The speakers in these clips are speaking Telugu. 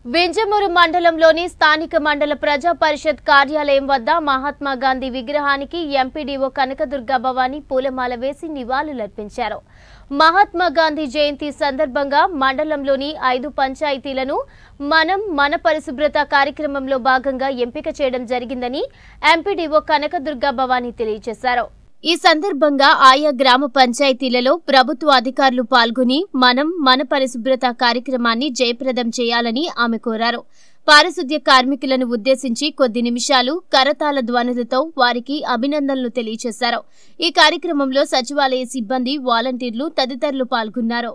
వింజమూరు మండలంలోని స్థానిక మండల ప్రజా పరిషత్ కార్యాలయం వద్ద మహాత్మా గాంధీ విగ్రహానికి ఎంపీడీఓ కనకదుర్గ భవాని పూలమాల వేసి నివాళులర్పించారు మహాత్మా గాంధీ జయంతి సందర్భంగా మండలంలోని ఐదు పంచాయతీలను మనం మన పరిశుభ్రత కార్యక్రమంలో భాగంగా ఎంపిక చేయడం జరిగిందని ఎంపీడీఓ కనకదుర్గ భవాని తెలియజేశారు ఈ సందర్భంగా ఆయా గ్రామ పంచాయతీలలో ప్రభుత్వ అధికారులు పాల్గొని మనం మన పరిశుభ్రత కార్యక్రమాన్ని జయప్రదం చేయాలని ఆమె కోరారు పారిశుద్ధ్య కార్మికులను ఉద్దేశించి కొద్ది నిమిషాలు కరతాళ ధ్వనులతో వారికి అభినందనలు తెలియజేశారు ఈ కార్యక్రమంలో సచివాలయ సిబ్బంది వాలంటీర్లు తదితరులు పాల్గొన్నారు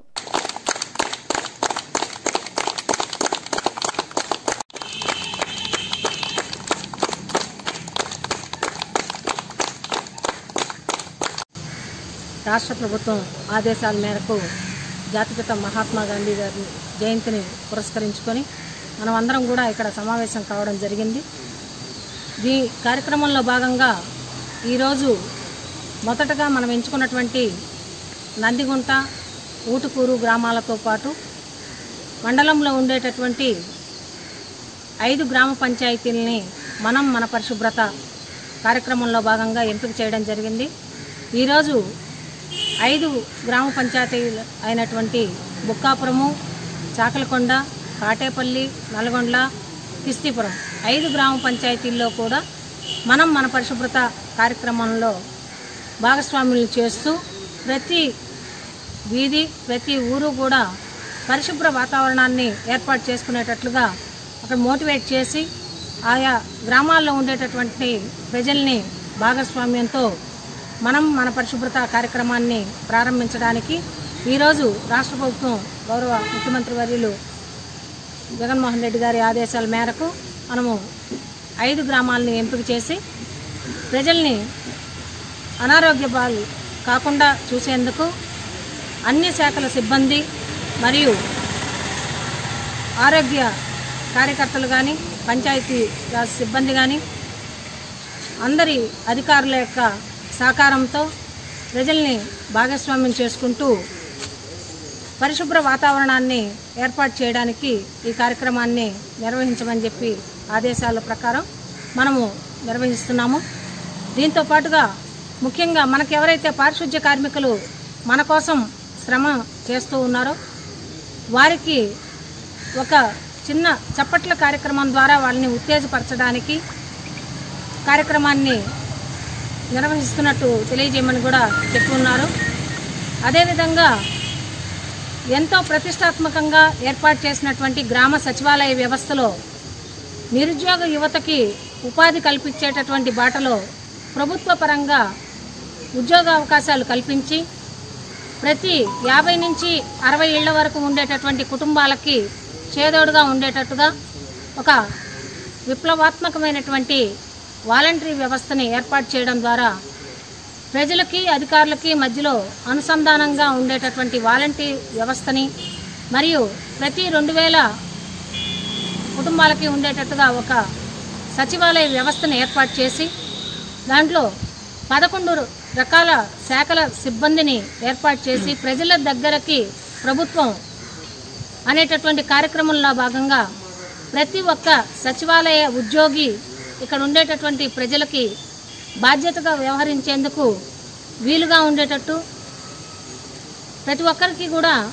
రాష్ట్ర ప్రభుత్వం ఆదేశాల మేరకు జాతిపిత మహాత్మా గాంధీ గారి జయంతిని పురస్కరించుకొని మనం అందరం కూడా ఇక్కడ సమావేశం కావడం జరిగింది ఈ కార్యక్రమంలో భాగంగా ఈరోజు మొదటగా మనం ఎంచుకున్నటువంటి నందిగుంట ఊటుకూరు గ్రామాలతో పాటు మండలంలో ఉండేటటువంటి ఐదు గ్రామ పంచాయతీలని మనం మన పరిశుభ్రత కార్యక్రమంలో భాగంగా ఎంపిక చేయడం జరిగింది ఈరోజు ఐదు గ్రామ పంచాయతీలు అయినటువంటి బుక్కాపురము చాకలకొండ కాటేపల్లి నల్గొండ కిస్తీపురం ఐదు గ్రామ పంచాయతీల్లో కూడా మనం మన పరిశుభ్రత కార్యక్రమంలో భాగస్వాములు చేస్తూ ప్రతి వీధి ప్రతి ఊరు కూడా పరిశుభ్ర వాతావరణాన్ని ఏర్పాటు చేసుకునేటట్లుగా అక్కడ మోటివేట్ చేసి ఆయా గ్రామాల్లో ఉండేటటువంటి ప్రజల్ని భాగస్వామ్యంతో మనం మన పరిశుభ్రత కార్యక్రమాన్ని ప్రారంభించడానికి ఈరోజు రాష్ట్ర ప్రభుత్వం గౌరవ ముఖ్యమంత్రి వర్యులు జగన్మోహన్ రెడ్డి గారి ఆదేశాల మేరకు మనము ఐదు గ్రామాలని ఎంపిక చేసి ప్రజల్ని అనారోగ్య బాలు కాకుండా చూసేందుకు అన్ని శాఖల సిబ్బంది మరియు ఆరోగ్య కార్యకర్తలు కానీ పంచాయతీ రాజ్ సిబ్బంది కానీ అందరి అధికారుల యొక్క సహకారంతో ప్రజల్ని భాగస్వామ్యం చేసుకుంటూ పరిశుభ్ర వాతావరణాన్ని ఏర్పాటు చేయడానికి ఈ కార్యక్రమాన్ని నిర్వహించమని చెప్పి ఆదేశాల ప్రకారం మనము నిర్వహిస్తున్నాము దీంతో పాటుగా ముఖ్యంగా మనకు ఎవరైతే పారిశుధ్య కార్మికులు మన కోసం శ్రమ చేస్తూ ఉన్నారో వారికి ఒక చిన్న చప్పట్ల కార్యక్రమం ద్వారా వాళ్ళని ఉత్తేజపరచడానికి కార్యక్రమాన్ని నిర్వహిస్తున్నట్టు తెలియజేయమని కూడా చెప్పి ఉన్నారు అదేవిధంగా ఎంతో ప్రతిష్టాత్మకంగా ఏర్పాటు చేసినటువంటి గ్రామ సచివాలయ వ్యవస్థలో నిరుద్యోగ యువతకి ఉపాధి కల్పించేటటువంటి బాటలో ప్రభుత్వ పరంగా ఉద్యోగ అవకాశాలు కల్పించి ప్రతి యాభై నుంచి అరవై ఏళ్ల వరకు ఉండేటటువంటి కుటుంబాలకి చేదోడుగా ఉండేటట్టుగా ఒక విప్లవాత్మకమైనటువంటి వాలంటరీ వ్యవస్థని ఏర్పాటు చేయడం ద్వారా ప్రజలకి అధికారులకి మధ్యలో అనుసంధానంగా ఉండేటటువంటి వాలంటీ వ్యవస్థని మరియు ప్రతి రెండు వేల కుటుంబాలకి ఉండేటట్టుగా ఒక సచివాలయ వ్యవస్థను ఏర్పాటు చేసి దాంట్లో పదకొండు రకాల శాఖల సిబ్బందిని ఏర్పాటు చేసి ప్రజల దగ్గరకి ప్రభుత్వం అనేటటువంటి కార్యక్రమంలో భాగంగా ప్రతి ఒక్క సచివాలయ ఉద్యోగి ఇక్కడ ఉండేటటువంటి ప్రజలకి బాధ్యతగా వ్యవహరించేందుకు వీలుగా ఉండేటట్టు ప్రతి ఒక్కరికి కూడా